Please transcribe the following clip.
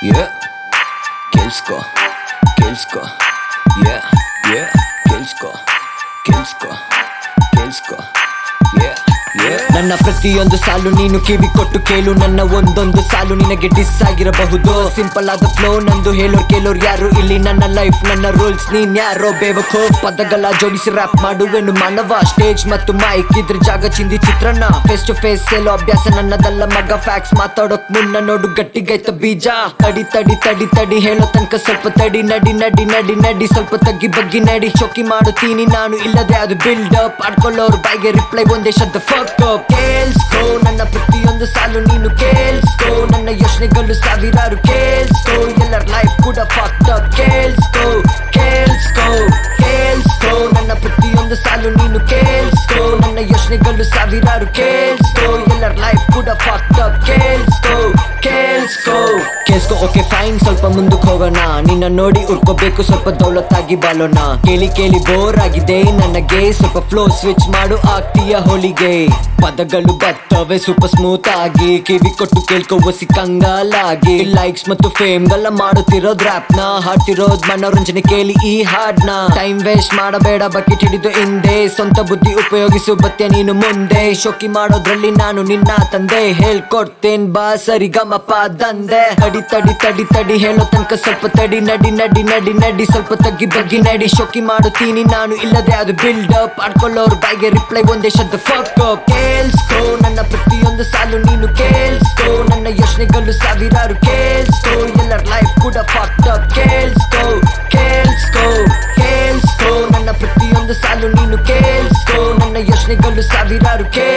Yeah, ಕೇಳಿಸ್ಕೊ ಕೇಳಿಸ್ಕೊ Yeah, yeah, ಕೇಳಿಸ್ಕೊ ಕೇಳಿಸ್ಕೊ ಕೇಳಿಸ್ಕೊ Yeah, yeah. ನನ್ನ ಪ್ರತಿಯೊಂದು ಸಾಲು ನೀನು ಕಿವಿ ಕೊಟ್ಟು ಕೇಳು ನನ್ನ ಒಂದೊಂದು ಸಾಲು ನಿನಗೆ ಡಿಸ್ ಆಗಿರಬಹುದು ಸಿಂಪಲ್ ಆದ ಫ್ಲೋ ನಂದು ಹೇಳೋರ್ ಕೇಳೋರ್ ಯಾರು ಇಲ್ಲಿ ನನ್ನ ಲೈಫ್ ನನ್ನ ರೂಲ್ಸ್ ನೀನ್ ಯಾರೋ ಬೇವಕೋ ಪದಗಳ ಜೋಡಿಸಿ ರ್ಯಾಪ್ ಮಾಡುವೆನು ಮಾನವ ಸ್ಟೇಜ್ ಮತ್ತು ಮೈಕ್ ಇದ್ರ ಜಾಗ ಚಿಂದಿ ಚಿತ್ರಣ ಫೇಸ್ ಟು ಫೇಸ್ ಹೇಳೋ ಅಭ್ಯಾಸ ನನ್ನದಲ್ಲ ಮಗ ಫ್ಯಾಕ್ಸ್ ಮಾತಾಡೋಕ್ ಮುನ್ನ ನೋಡು ಗಟ್ಟಿಗೈತ ಬೀಜ ತಡಿ ತಡಿ ತಡಿ ತಡಿ ಹೇಳೋ ತನಕ ಸ್ವಲ್ಪ ತಡಿ ನಡಿ ನಡಿ ನಡಿ ನಡಿ ಸ್ವಲ್ಪ ತಗ್ಗಿ ಬಗ್ಗಿ ನಡಿ ಚೊಕ್ಕಿ ಮಾಡುತ್ತೀನಿ ನಾನು ಇಲ್ಲದೆ ಅದು ಬಿಲ್ಡ್ ಅಪ್ ಆಡ್ಕೊಳ್ಳೋರು ಬಾಯಿಗೆ ರಿಪ್ಲೈ ಒಂದೇ ಶಬ್ದ ಫಕ್ ಅಪ್ ಕೇಳ್ಸ್ಕೋ ನನ್ನ ಪ್ರತಿಯೊಂದು ಸಾಲು ನೀನು ಕೇಳ್ಸ್ಕೋ ನನ್ನ ಯೋಚನೆಗಳು ಸಾವಿರಾರು ಕೇಳ್ಸ್ಕೋ ಎಲ್ಲರ ಲೈಫ್ ಕೂಡ ಫಕ್ ಅಪ್ ಕೇಳ್ಸ್ಕೋ ಕೇಳ್ಸ್ಕೋ ಕೇಳ್ಸ್ಕೋ ನನ್ನ ಪ್ರತಿಯೊಂದು ಸಾಲು ನೀನು ಕೇಳ್ಸ್ಕೋ ನನ್ನ ಯೋಚನೆಗಳು ಸಾವಿರಾರು ಕೇಳ್ಸ್ಕೋ ಎಲ್ಲರ ಲೈಫ್ ಕೂಡ ಫಕ್ ಅಪ್ ಕೇಳ್ಸ್ಕೋ ಕೇಳ್ಸ್ಕೋ ಕೇಳ್ಸ್ಕೋ ಓಕೆ ಫೈನ್ ಸ್ವಲ್ಪ ಮುಂದಕ್ಕೆ ಹೋಗೋಣ ನಿನ್ನ ನೋಡಿ ಉರ್ಕೋಬೇಕು ಸ್ವಲ್ಪ ದೌಲತ್ತಾಗಿ ಬಾಳೋಣ ಕೇಳಿ ಕೇಳಿ ಬೋರ್ ಆಗಿದೆ ನನಗೆ ಸ್ವಲ್ಪ ಫ್ಲೋ ಸ್ವಿಚ್ ಮಾಡು ಆಗ್ತೀಯ ಹೋಳಿಗೆ ಪದಗಳು ಬರ್ತವೆ ಸೂಪರ್ ಸ್ಮೂತ್ ಆಗಿ ಕಿವಿ ಕೊಟ್ಟು ಕೇಳ್ಕೋ ಸಿಕ್ಕಂಗಲಾಗಿ ಲೈಕ್ಸ್ ಮತ್ತು ಫೇಮ್ ಗಳ ಮಾಡುತ್ತಿರೋದ್ ರ್ಯಾಪ್ ನ ಹಾಡ್ತಿರೋದ್ ಮನೋರಂಜನೆ ಕೇಳಿ ಈ ಹಾಡ್ನ ಟೈಮ್ ವೇಸ್ಟ್ ಮಾಡಬೇಡ ಬಕೆಟ್ ಹಿಡಿದು ಹಿಂದೆ ಸ್ವಂತ ಬುದ್ಧಿ ಉಪಯೋಗಿಸು ಬತ್ಯ ನೀನು ಮುಂದೆ ಶೋಕಿ ಮಾಡೋದ್ರಲ್ಲಿ ನಾನು ನಿನ್ನ ತಂದೆ ಹೇಳ್ಕೊಡ್ತೇನ್ ಬಾ ಸರಿ ಗಮಪ ದಂದೆ ತಡಿ ತಡಿ ತಡಿ ತಡಿ ಹೇಳೋ ತನಕ ಸ್ವಲ್ಪ ತಡಿ ನಡಿ ನಡಿ ನಡಿ ನಡಿ ಸ್ವಲ್ಪ ತಗ್ಗಿ ಬಗ್ಗಿ ನಡಿ ಶೋಕಿ ಮಾಡುತ್ತೀನಿ ನಾನು ಇಲ್ಲದೆ ಅದು ಬಿಲ್ಡ್ ಅಪ್ ಆಡ್ಕೊಳ್ಳೋರು ಬಾಯಿಗೆ ರಿಪ್ಲೈ ಒಂದೇ ಶಬ್ದ ಫಕ್ ಅಪ್ ಕೇಳ್ಸ್ಕೋ ನನ್ನ ಪ್ರತಿಯೊಂದು ಸಾಲು ನೀನು ಕೇಳ್ಸ್ಕೋ ನನ್ನ ಯೋಚನೆಗಳು ಸಾವಿರಾರು ಕೇಳ್ಸ್ಕೋ ಎಲ್ಲರ ಲೈಫ್ ಕೂಡ ಫಕ್ ಅಪ್ ಕೇಳ್ಸ್ಕೋ ಕೇಳ್ಸ್ಕೋ ಕೇಳ್ಸ್ಕೋ ನನ್ನ ಪ್ರತಿಯೊಂದು ಸಾಲು ನೀನು ಕೇಳ್ಸ್ಕೋ ನನ್ನ ಯೋಚನೆಗಳು ಸಾವಿರಾರು ಕೇಳ್ಸ್ಕೋ